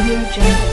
Audio Jungle.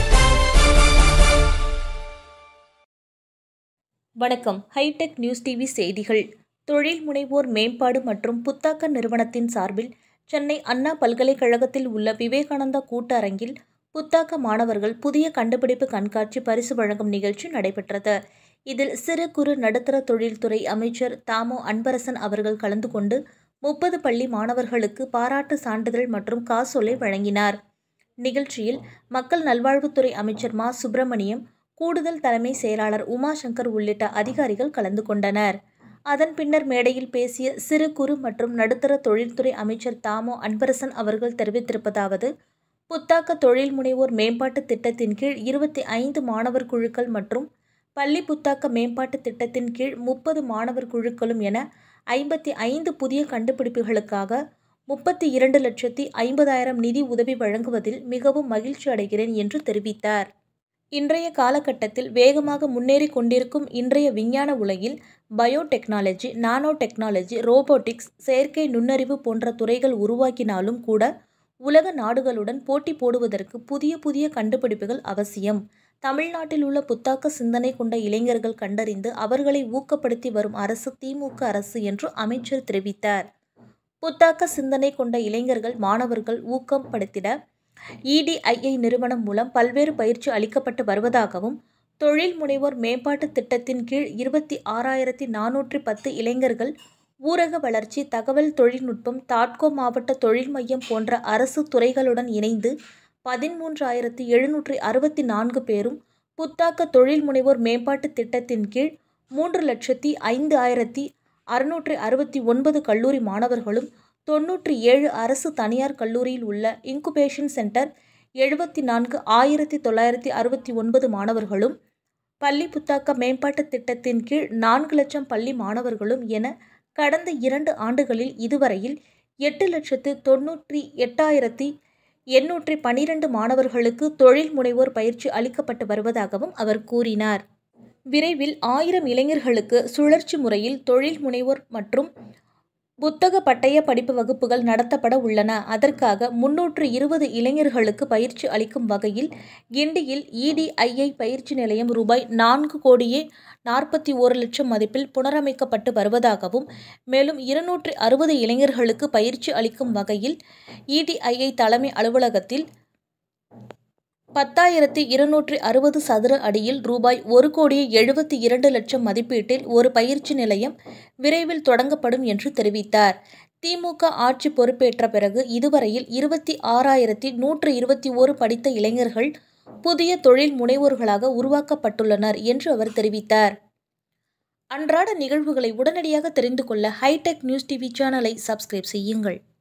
வணக்கம் hi tech news TV செய்திகள் தொழில் முனைவோர் மேம்பாடு மற்றும் புத்தாக்க நிறுவனத்தின் சார்பில் சென்னை அண்ணா பல்கலைக்கழகத்தில் உள்ள விவேகானந்தா கூட்டரங்கில் புத்தாக்க மாணவர்கள் புதிய கண்டுபிடிப்பு கண்காட்சி பரிசு வழங்கும் நிகழ்ச்சி நடைபெற்றது இதில் சிறு குறு நடுத்தர தொழில்துறை அமைச்சர் தாமோ அன்பரசன் அவர்கள் கலந்து கொண்டு முப்பது பள்ளி மாணவர்களுக்கு பாராட்டு சான்றிதழ் மற்றும் காசோலை வழங்கினார் நிகழ்ச்சியில் மக்கள் நல்வாழ்வுத்துறை அமைச்சர் மா சுப்பிரமணியம் கூடுதல் தலைமை செயலாளர் உமாசங்கர் உள்ளிட்ட அதிகாரிகள் கலந்து கொண்டனர் அதன் பின்னர் மேடையில் பேசிய சிறு குறு மற்றும் நடுத்தர தொழில்துறை அமைச்சர் தாமோ அன்பரசன் அவர்கள் தெரிவித்திருப்பதாவது புத்தாக்க தொழில் முனைவோர் மேம்பாட்டு திட்டத்தின் கீழ் இருபத்தி ஐந்து மாணவர் குழுக்கள் மற்றும் பள்ளி புத்தாக்க மேம்பாட்டு திட்டத்தின் கீழ் முப்பது மாணவர் குழுக்களும் என ஐம்பத்தி ஐந்து புதிய கண்டுபிடிப்புகளுக்காக முப்பத்தி இரண்டு லட்சத்தி ஐம்பதாயிரம் நிதி உதவி வழங்குவதில் மிகவும் மகிழ்ச்சி அடைகிறேன் என்று தெரிவித்தார் இன்றைய காலகட்டத்தில் வேகமாக முன்னேறி கொண்டிருக்கும் இன்றைய விஞ்ஞான உலகில் பயோடெக்னாலஜி நானோ டெக்னாலஜி ரோபோட்டிக்ஸ் செயற்கை நுண்ணறிவு போன்ற துறைகள் உருவாக்கினாலும் கூட உலக நாடுகளுடன் போட்டி போடுவதற்கு புதிய புதிய கண்டுபிடிப்புகள் அவசியம் தமிழ்நாட்டில் உள்ள புத்தாக்க சிந்தனை கொண்ட இளைஞர்கள் கண்டறிந்து அவர்களை ஊக்கப்படுத்தி வரும் அரசு திமுக அரசு என்று அமைச்சர் தெரிவித்தார் புத்தாக்க சிந்தனை கொண்ட இளைஞர்கள் மாணவர்கள் ஊக்கப்படுத்திட இடிஐஐ நிறுவனம் மூலம் பல்வேறு பயிற்சி அளிக்கப்பட்டு வருவதாகவும் தொழில் முனைவோர் மேம்பாட்டு திட்டத்தின் கீழ் இருபத்தி ஆறாயிரத்தி நானூற்றி பத்து இளைஞர்கள் ஊரக வளர்ச்சி தகவல் தொழில்நுட்பம் தாட்கோ மாவட்ட தொழில் மையம் போன்ற அரசு துறைகளுடன் இணைந்து பதிமூன்றாயிரத்தி எழுநூற்றி அறுபத்தி நான்கு பேரும் புத்தாக்க தொழில் முனைவோர் மேம்பாட்டு திட்டத்தின் கீழ் மூன்று லட்சத்தி ஐந்து ஆயிரத்தி அறுநூற்றி அறுபத்தி ஒன்பது கல்லூரி மாணவர்களும் தொன்னூற்றி ஏழு அரசு தனியார் கல்லூரியில் உள்ள இன்குபேஷன் சென்டர் எழுபத்தி நான்கு ஆயிரத்தி தொள்ளாயிரத்தி அறுபத்தி ஒன்பது மாணவர்களும் பள்ளி புத்தாக்க மேம்பாட்டு திட்டத்தின் கீழ் நான்கு லட்சம் பள்ளி மாணவர்களும் என கடந்த இரண்டு ஆண்டுகளில் இதுவரையில் எட்டு லட்சத்து தொன்னூற்றி எட்டாயிரத்தி எண்ணூற்றி பனிரெண்டு மாணவர்களுக்கு தொழில் முனைவோர் பயிற்சி அளிக்கப்பட்டு வருவதாகவும் அவர் கூறினார் விரைவில் ஆயிரம் இளைஞர்களுக்கு சுழற்சி முறையில் தொழில் முனைவோர் மற்றும் புத்தக பட்டய படிப்பு வகுப்புகள் நடத்தப்பட உள்ளன அதற்காக முன்னூற்று இருபது இளைஞர்களுக்கு பயிற்சி அளிக்கும் வகையில் கிண்டியில் இடிஐஐ பயிற்சி நிலையம் ரூபாய் நான்கு கோடியே நாற்பத்தி ஓரு லட்சம் மதிப்பில் புனரமைக்கப்பட்டு வருவதாகவும் மேலும் இருநூற்றி அறுபது இளைஞர்களுக்கு பயிற்சி அளிக்கும் வகையில் இடிஐஐ தலைமை அலுவலகத்தில் பத்தாயிரத்தி இருநூற்றி அறுபது சதுர அடியில் ரூபாய் ஒரு கோடியே எழுபத்தி இரண்டு லட்சம் மதிப்பீட்டில் ஒரு பயிற்சி நிலையம் விரைவில் தொடங்கப்படும் என்று தெரிவித்தார் திமுக ஆட்சி பொறுப்பேற்ற பிறகு இதுவரையில் இருபத்தி ஆறாயிரத்தி நூற்று இருபத்தி ஓரு படித்த இளைஞர்கள் புதிய தொழில் முனைவோர்களாக உருவாக்கப்பட்டுள்ளனர் என்று அவர் தெரிவித்தார் அன்றாட நிகழ்வுகளை உடனடியாக தெரிந்து கொள்ள ஹைடெக் நியூஸ் டிவி சேனலை சப்ஸ்கிரைப் செய்யுங்கள்